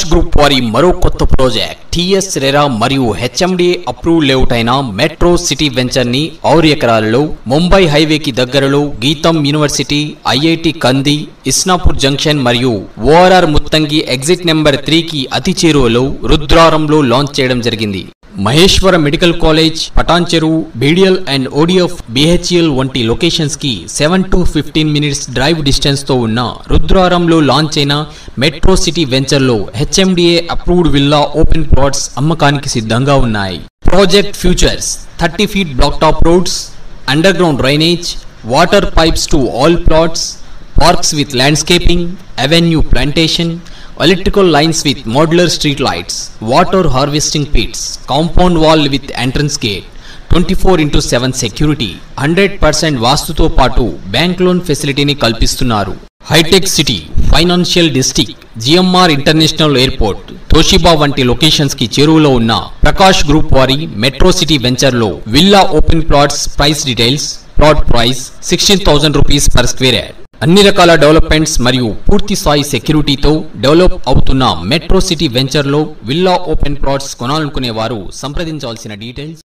group వారి మరో కొత్త ప్రాజెక్ట్ టిఎస్ రెరా మరియు హెచ్ఎండి అప్రూవ్ లేఅవుట్ అయిన మెట్రో సిటీ వెంచర్ ని ఆరు ఎకరాలలో ముంబై హైవేకి దగ్గరలో గీతం university IIT Kandi Isnapur junction మరియు ORR Muthangi exit number three కి అతి చేరువలో రుద్రారంలో లాంచ్ చేయడం జరిగింది Maheshwara medical college Patancheru BDL and ODF BHEL వంటి లొకేషన్స్ కి seven to fifteen minutes drive distance తో ఉన్న రుద్రారంలో లాంచ్ అయిన మెట్రో సిటీ వెంచర్ లో HMDA approved villa open plots అమ్మకానికి సిద్ధంగా ఉన్నాయి project futures thirty feet black top roads under ground drainage water pipes to all plots parks with landscaping, avenue plantation, electrical lines with modular street lights, water harvesting pits, compound wall with entrance gate, 24 into 7 security, 100% వాస్తుతో పాటు bank loan ఫెసిలిటీని కల్పిస్తున్నారు hitech city financial district GMR international airport Toshiba వంటి locations కి చేరువలో ఉన్న Prakash group వారి metro city venture లో villa open plots price details plot price sixteen thousand rupees per square yard అన్ని రకాల డెవలప్మెంట్స్ మరియు పూర్తి స్థాయి సెక్యూరిటీతో డెవలప్ అవుతున్న మెట్రో సిటీ వెంచర్లో విల్లా ఓపెన్ ప్లాట్స్ కొనాలనుకునే వారు సంప్రదించాల్సిన డీటెయిల్స్